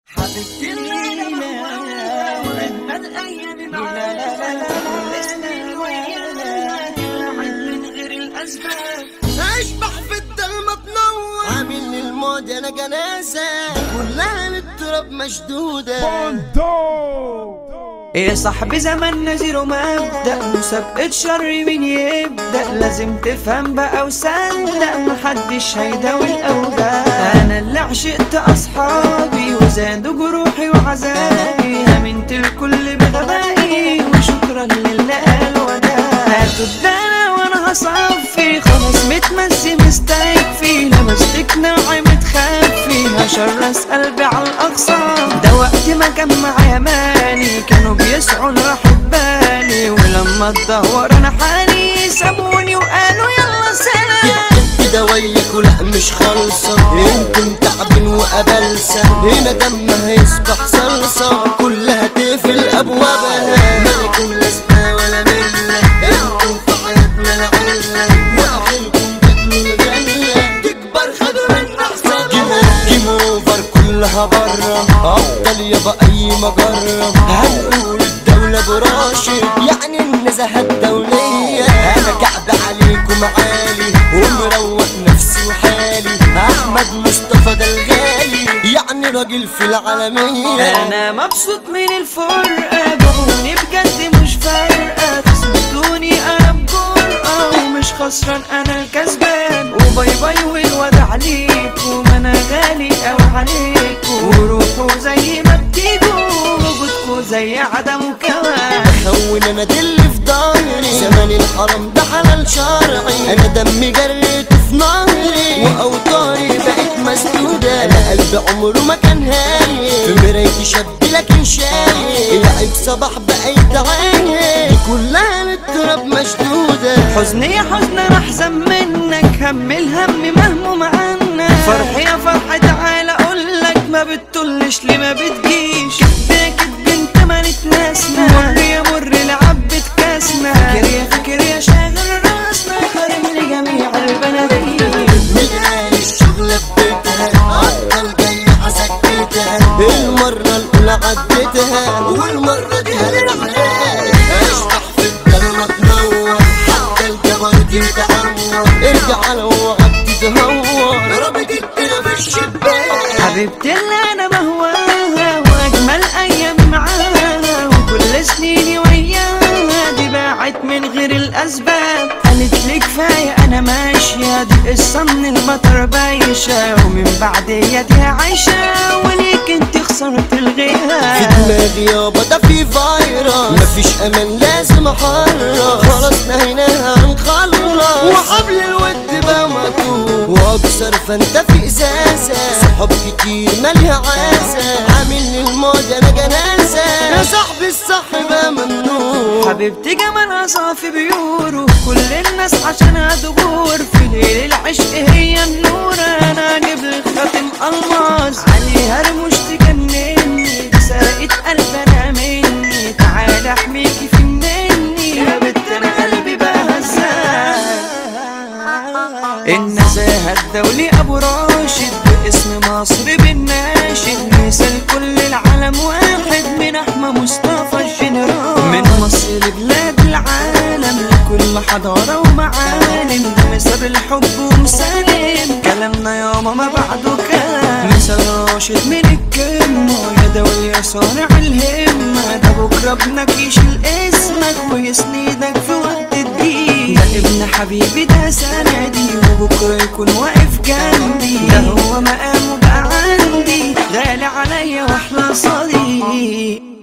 حبيبتي الليلة وأجمل أيام معانا اسمي ويانا قاعد من غير الأسباب اشبح في الضلمة تنور عامل للموت انا جنازة كلها للتراب مشدودة يا صاحبي زماننا زيرو مبدأ مسابقة شر مين يبدأ لازم تفهم بقى وصدق محدش هيداوي الأوجاع أنا اللي عشقت أصحابي وزادوا جروحي وعذابي أمنت الكل بغبائي وشكرا للي قال وداع هاتوا الدنا وأنا هصفي خلاص متمسي مستكفي لمستك ناعي متخفي هشرس قلبي على الأقصى ده وقت ما كان معايا ماني كانوا بيسعوا لراحة بالي ولما اتدهور أنا حالي سابوني وقالوا يلا سلام كده وياك ولا مش خالصة انتم تعبين وقبلسة هنا دمها يصبح صلصة كلها تقفل ابوابها مالكم لازمة ولا ملة انتم في حياتنا العلة واخركم تاكلوا الجنة تكبر خدوا من احسابها جيم اوفر كلها برا افضل يابا اي مجرة هنقول الدولة براشد يعني النزاهة الدولية انا قاعد عليكم عالي ومروق نفسي وحالي احمد مصطفى ده الغالي يعني راجل في العالمية انا مبسوط من الفرقة بعوني بجد مش فارقة تثبتوني انا بجرأة ومش خسران انا الكسبان وباي باي والوداع عليكم انا غالي اوي عليكم وروحوا زي ما بتيجوا وجودكوا زي عدم كمان خون انا دل في ظهري زمان الحرم ده حلال شرعي انا دمي جريت في نهري واوطاري بقت مسدودة انا قلبي عمره ما كان هايل في مرايتي شاب لكن شايل العيب صباح بقيت عيل كلها للتراب مشدودة حزني يا حزن انا احزن منك هم الهم مهموم عنك فرحي يا فرحة تعالى اقولك ما بتطلش ليه ما بتجيش كدبة كدب انت ما نتناسنا مر يا مر لعبة كاسنا فاكر يا فاكر يا شاغل راسنا حرم لجميع البنادقين من اهل الشغل بيتها عطل جاي حسكتها المرة الأولى عديتها والمرة دي هنعملها اشرح في الضلمة تنور حتى الجبروت يتعور ارجع لو وقت تهور ربط الدنيا في الشباك حبيبتي اللي انا بهواها واجمل ايام معاها وكل سنيني وياها دي باعت من غير الاسباب قالت لي كفايه انا ماشيه دي قصه من المطر بايشه ومن بعديها دي عايشه وليك انت خسرت في الغياب دماغي يابا ده في فيروس مفيش امان لازم احرص خلاص نهيناها هنخلص وحبل الود بقى مقطوع واكسر فانت في ازازه صحاب كتير مالها عازه عامل للماضي انا جنازه يا صاحبي الصح بقى ممنوع حبيبتي جمالها صافي بيورو كل الناس عشانها دبور في ليل العشق هي النور انا اجيب لك خاتم الماس عليها رموش تجنني دي سرقت قلب انا مني تعالى احميكي في مني يا بنت انا قلبي بقى هزاز النزاهة الدولي ابو راشد باسم مصر بالناشد مثل كل العالم واحد من احمى مصطفى الجنرال من مصر لبلاد العالم لكل حضارة ومعالم ده مثل الحب ومسالم كلامنا ياما ما بعده كلام مثل راشد من الكلمة يا دولي يا صانع الهمة ده بكرة ابنك يشيل اسمك ويسندك في وقت الضيق ده ابن حبيبي ده سندي وبكرة يكون واقف جنبي ده هو مقامه بقى عندي غالي عليا واحلى صديق